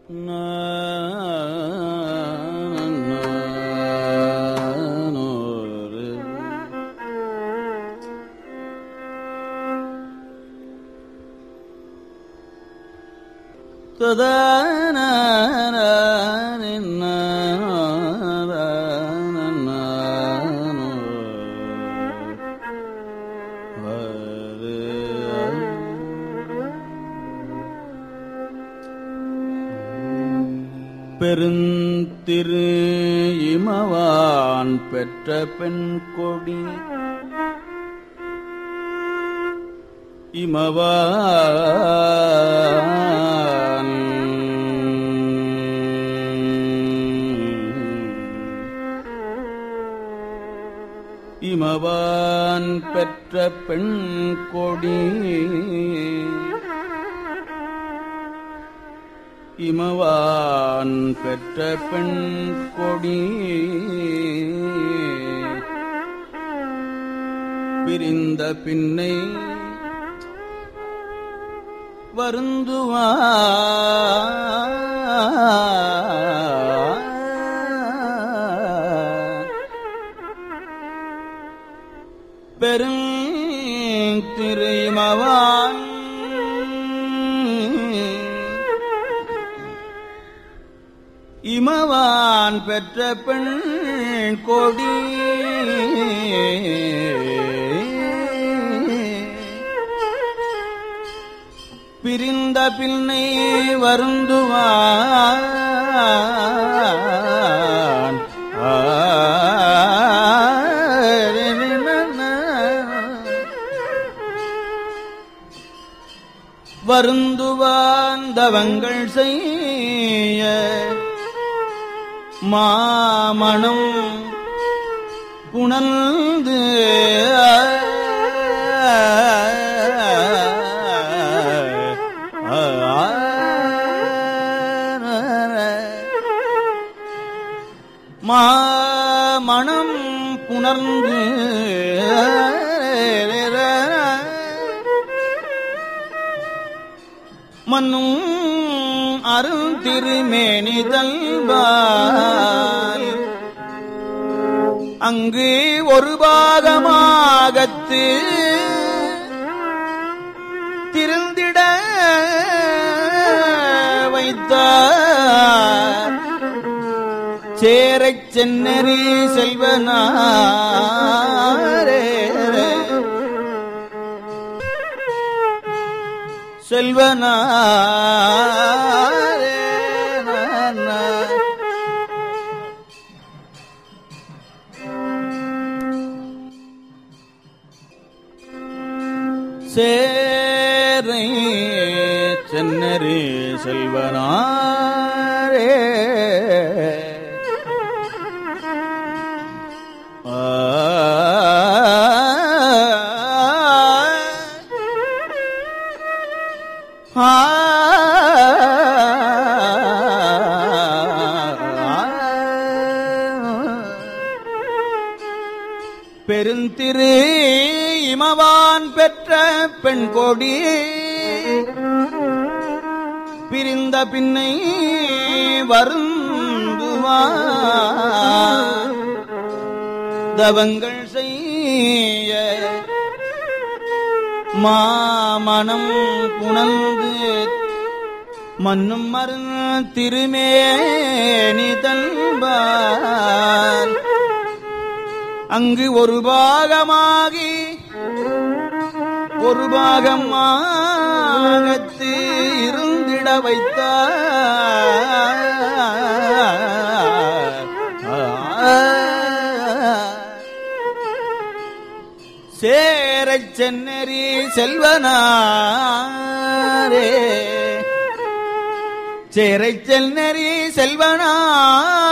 பெருந்திரு இமவான் பெற்ற பெண் கொடி இமவான் இமவான் பெற்ற பெண் கொடி இமவான் பெற்ற பெண் கொடி பிரிந்த பின்னை வருந்துவா பெருந்திருமவான் இமவான் பெற்ற பெண் கொடி பிரிந்த பின்னை வருந்துவான் வருந்துவான் தவங்கள் செய்ய மாமணம் புணர்ந்து மாமணம் புணர்ந்து மன்னும் அருந்திருமேனிதல்பால் அங்கு ஒரு பாகமாகத்து திருந்திட வைத்தார் சேரச் சென்னறி செல்வனாரே செல்வனாரே சேரை சென்னரி செல்வனாரே ஆ ஆ பெருந்திரு இமவான் பெற்ற பெண் கொடி பிரிந்த பின்னை வருந்துவா தவங்கள் செய்ய மாமணம் புணர்ந்து மன்னும் மருந் திருமேனி தல்பார் அங்கு ஒரு பாகமாகி ஒரு பாகமாகத்து இருந்திட வைத்தார் சேரச் சென்னரி செல்வனாரே சேரைச் செல்நெறி செல்வனாரே